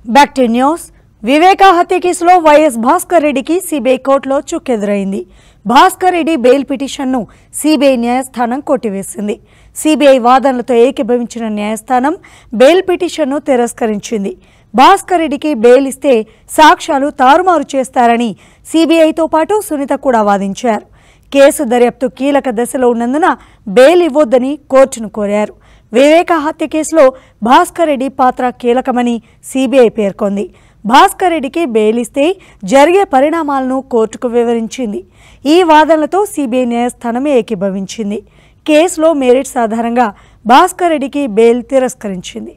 back to news Viveka హత్య కేసులో YS Bhaskar రెడ్డికి సిబిఐ కోర్టులో చుక్కెదురైంది భాస్కర్ రెడ్డి బెయిల్ పిటిషన్ను సిబిఐ న్యాయస్థానం కొట్టివేసింది సిబిఐ వాదనలతో ఏకీభవించిన న్యాయస్థానం బెయిల్ పిటిషన్ను తిరస్కరించింది భాస్కర్ రెడ్డికి బెయిల్ ఇస్తే సాక్ష్యాలు తారుమారు చేస్తారని సిబిఐతో పాటు సునీత కూడా వాదించారు కేసు దర్యాప్తు కీలక దశలో ఉన్నందున బెయిల్ ఇవ్వొద్దని కోర్టును కోరారు వివేక హత్య కేసులో భాస్కర్ రెడ్డి పాత్ర కీలకమని సిబిఐ పేర్కొంది భాస్కర్ రెడ్డికి బెయిల్ ఇస్తే జరిగే పరిణామాలను కోర్టుకు వివరించింది ఈ వాదనలతో సిబిఐ న్యాయస్థానం ఏకీభవించింది కేసులో మెరిట్స్ ఆధారంగా భాస్కర్ రెడ్డికి బెయిల్ తిరస్కరించింది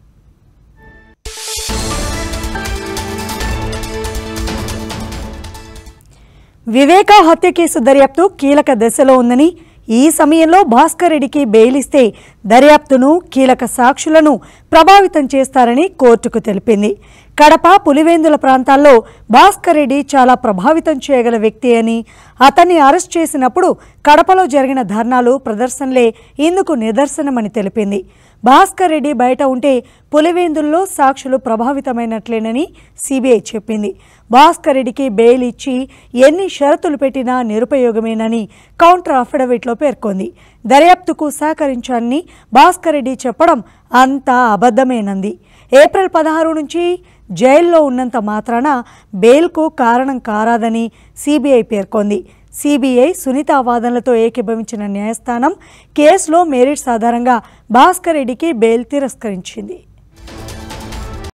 వివేక హత్య కేసు దర్యాప్తు కీలక దశలో ఉందని ఈ సమయంలో భాస్కర్ రెడ్డికి బెయిల్ ఇస్తే దర్యాప్తును కీలక సాక్షులను ప్రభావితం చేస్తారని కోర్టుకు తెలిపింది కడప పులివెందుల ప్రాంతాల్లో భాస్కర్ రెడ్డి చాలా ప్రభావితం చేయగల వ్యక్తి అని అతన్ని అరెస్ట్ చేసినప్పుడు కడపలో జరిగిన ధర్నాలు ప్రదర్శనలే ఇందుకు నిదర్శనమని తెలిపింది భాస్కర్ రెడ్డి బయట ఉంటే పులివెందుల్లో సాక్షులు ప్రభావితమైనట్లేనని సిబిఐ చెప్పింది భాస్కర్ రెడ్డికి బెయిల్ ఇచ్చి ఎన్ని షరతులు పెట్టినా నిరుపయోగమేనని కౌంటర్ అఫిడవిట్లో పేర్కొంది దర్యాప్తుకు సహకరించాలని భాస్కర్ రెడ్డి చెప్పడం అంతా అబద్ధమేనంది ఏప్రిల్ పదహారు నుంచి జైల్లో ఉన్నంత మాత్రాన బెయిల్కు కారణం కారాదని సిబిఐ పేర్కొంది సిబిఐ సునీత వాదనలతో ఏకీభవించిన న్యాయస్థానం కేసులో మెరిట్స్ ఆధారంగా భాస్కర్ రెడ్డికి బెయిల్ తిరస్కరించింది